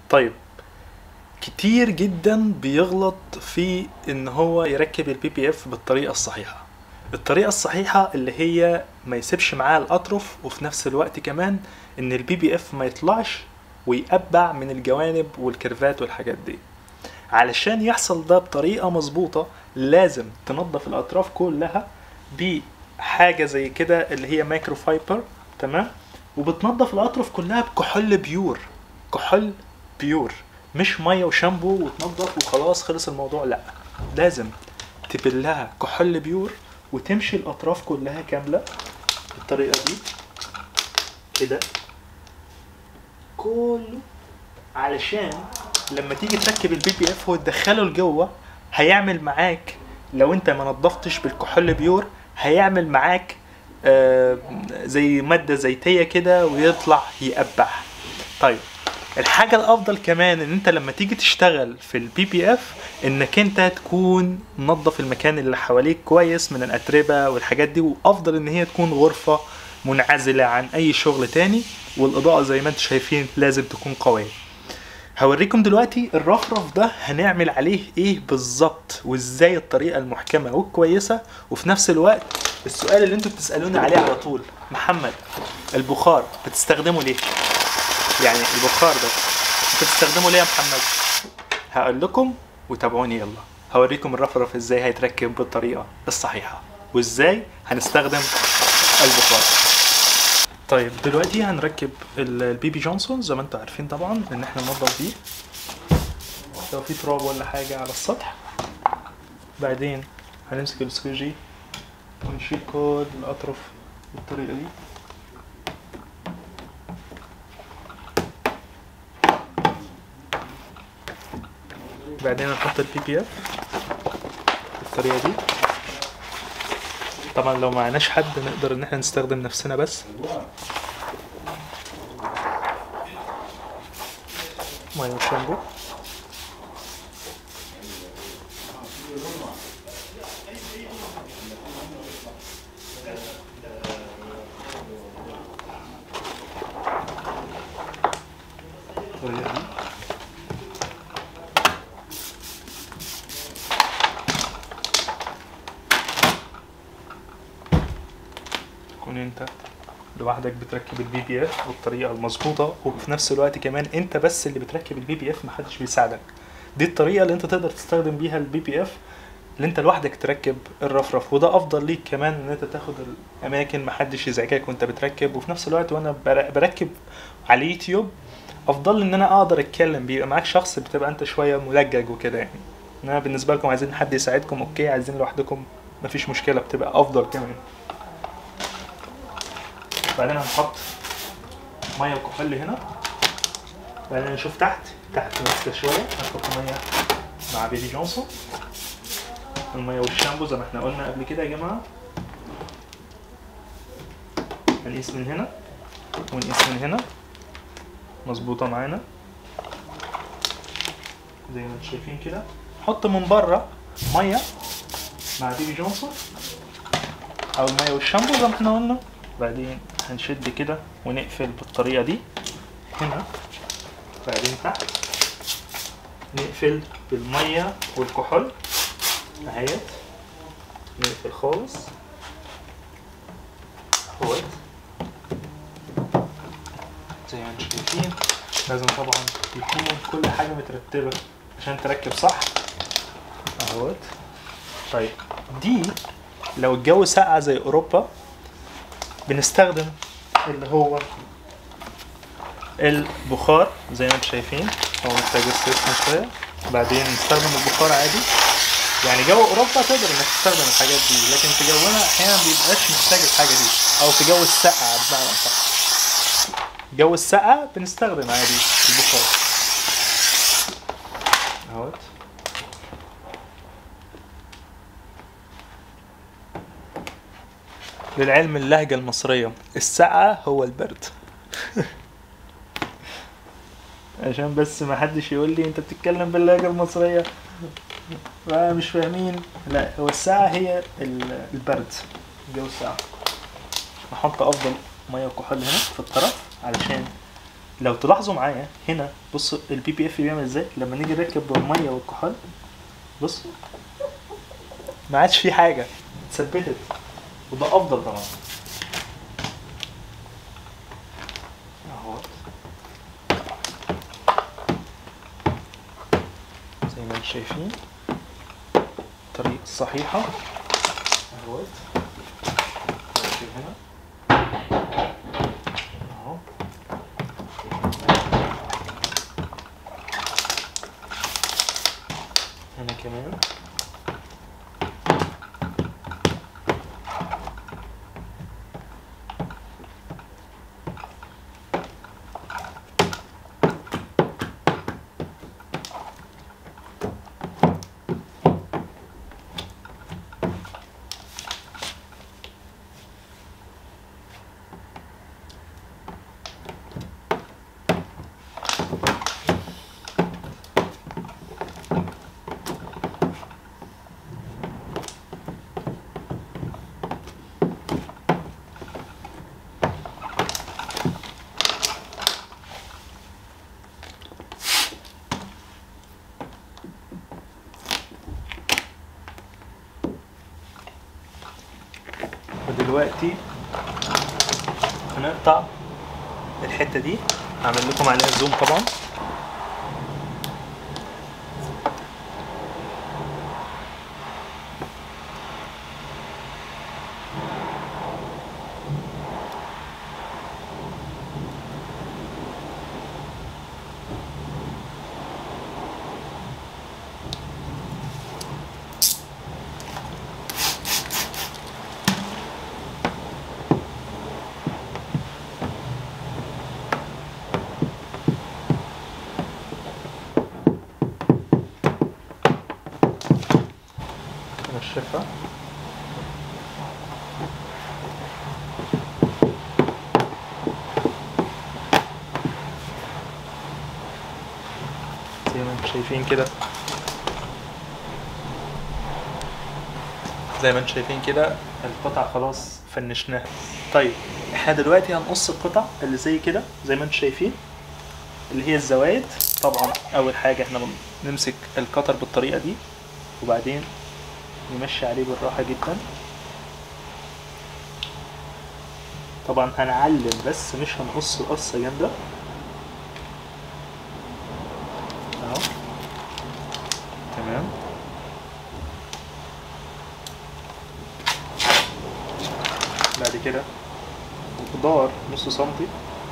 طيب كتير جدا بيغلط في ان هو يركب البي بي اف بالطريقه الصحيحه الطريقه الصحيحه اللي هي ما يسيبش معاه الاطرف وفي نفس الوقت كمان ان البي بي اف ما يطلعش ويقبع من الجوانب والكيرفات والحاجات دي علشان يحصل ده بطريقه مظبوطه لازم تنظف الاطراف كلها بحاجه زي كده اللي هي مايكرو فايبر تمام وبتنظف الاطراف كلها بكحول بيور كحول بيور مش ميه وشامبو وتنظف وخلاص خلص الموضوع لا لازم تبلها كحول بيور وتمشي الاطراف كلها كامله بالطريقه دي كده كله علشان لما تيجي تركب البي بي اف وتدخله لجوه هيعمل معاك لو انت ما نضفتش بالكحول بيور هيعمل معاك آه، زي ماده زيتيه كده ويطلع يقبع طيب الحاجة الأفضل كمان إن أنت لما تيجي تشتغل في البي بي إف إنك أنت تكون منظف المكان اللي حواليك كويس من الأتربة والحاجات دي وأفضل إن هي تكون غرفة منعزلة عن أي شغل تاني والإضاءة زي ما أنتم شايفين لازم تكون قوية. هوريكم دلوقتي الرفرف ده هنعمل عليه ايه بالظبط وازاي الطريقه المحكمه والكويسه وفي نفس الوقت السؤال اللي انتوا بتسالوني عليه على طول محمد البخار بتستخدمه ليه يعني البخار ده انت بتستخدمه ليه يا محمد هقول لكم وتابعوني يلا هوريكم الرفرف ازاي هيتركب بالطريقه الصحيحه وازاي هنستخدم البخار طيب دلوقتي هنركب ال- البي بي جونسون زي ما انتم عارفين طبعا ان احنا ننضف بيه لو في تراب ولا حاجه على السطح بعدين هنمسك السكوجي ونشيل كل الاطراف بالطريقه دي بعدين هنحط البي بي اف بالطريقه دي طبعا لو معناش حد نقدر ان احنا نستخدم نفسنا بس ميه وشامبو بالطريقة دي. تكون انت لوحدك بتركب البي بي اف بالطريقه المظبوطه وفي نفس الوقت كمان انت بس اللي بتركب البي بي اف محدش بيساعدك دي الطريقه اللي انت تقدر تستخدم بيها البي بي اف اللي انت لوحدك تركب الرفرف وده افضل ليك كمان ان انت تاخد الاماكن محدش يزعجك وانت بتركب وفي نفس الوقت وانا بر- بركب على اليوتيوب افضل ان انا اقدر اتكلم بيبقى معاك شخص بتبقى انت شويه ملجج وكده يعني انما بالنسبه لكم عايزين حد يساعدكم اوكي عايزين لوحدكم مفيش مشكله بتبقى افضل كمان بعدين هنحط ميه وكحول هنا بعدين نشوف تحت تحت ماسكه شويه هنحط ميه مع بيبي جونسون الميه والشامبو زي ما احنا قلنا قبل كده يا جماعه هنقيس من هنا ونقيس من هنا مظبوطه معانا زي ما انتم شايفين كده حط من بره ميه مع بيبي جونسون او الميه والشامبو زي ما احنا قلنا بعدين هنشد كده ونقفل بالطريقه دي هنا بعدين تحت نقفل بالميه والكحول اهيت نقفل خالص اهوت زي ما انتم شايفين لازم طبعا يكون كل حاجه مترتبه عشان تركب صح اهوت طيب دي لو الجو ساقع زي اوروبا بنستخدم اللي هو البخار زي ما انتم شايفين هو محتاج يسخن شويه بعدين نستخدم البخار عادي يعني جو اوروبا تقدر انك تستخدم الحاجات دي لكن في جونا احيانا مبيبقاش محتاج الحاجه دي او في جو السقعه بمعنى اصح جو السقعه بنستخدم عادي البخار اهوت للعلم اللهجة المصرية السقعة هو البرد عشان بس ما حدش يقول لي انت بتتكلم باللهجة المصرية مش فاهمين لا هو الساعة هي ال- البرد الجو الساعة احط افضل مية وكحول هنا في الطرف علشان لو تلاحظوا معايا هنا بص البي بي اف بيعمل ازاي لما نيجي نركب الميه والكحول بص ما عادش في حاجه اتثبتت وده افضل طبعا اهو زي ما انتم شايفين الطريقه الصحيحه اهوت ماشي هنا اهو هنا كمان ودلوقتي هنقطع الحته دي هعمل لكم عليها زوم طبعا نشفها زي ما انتم شايفين كده زي ما انتم شايفين كده القطع خلاص فنشناها طيب احنا دلوقتي هنقص القطع اللي زي كده زي ما انتم شايفين اللي هي الزوايد طبعا اول حاجه احنا نمسك القطر بالطريقه دي وبعدين نمشي عليه بالراحه جدا طبعا هنعلم بس مش هنقص قصه جامده اهو تمام بعد كده مقدار نص سنتي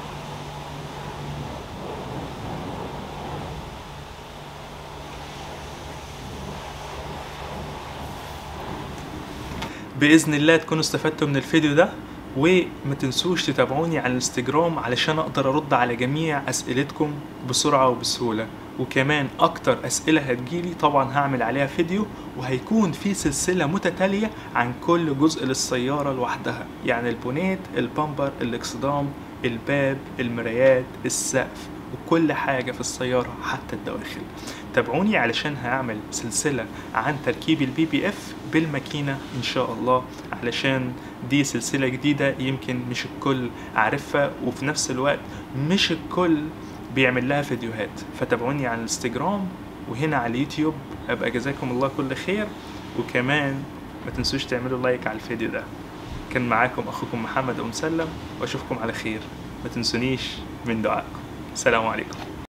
باذن الله تكونوا استفدتوا من الفيديو ده وما تنسوش تتابعوني على الانستجرام علشان اقدر ارد على جميع اسئلتكم بسرعه وبسهوله وكمان اكتر اسئله هتجيلي طبعا هعمل عليها فيديو وهيكون في سلسله متتاليه عن كل جزء للسياره لوحدها يعني البونيت البامبر الاكسدام الباب المرايات السقف وكل حاجة في السيارة حتى الدواخل تابعوني علشان هعمل سلسلة عن تركيب البي بي اف بالماكينة ان شاء الله علشان دي سلسلة جديدة يمكن مش الكل عارفها وفي نفس الوقت مش الكل بيعمل لها فيديوهات فتابعوني على الانستجرام وهنا على اليوتيوب ابقى جزاكم الله كل خير وكمان ما تنسوش تعملوا لايك على الفيديو ده كان معاكم اخوكم محمد ام سلم واشوفكم على خير ما تنسونيش من دعائكم السلام عليكم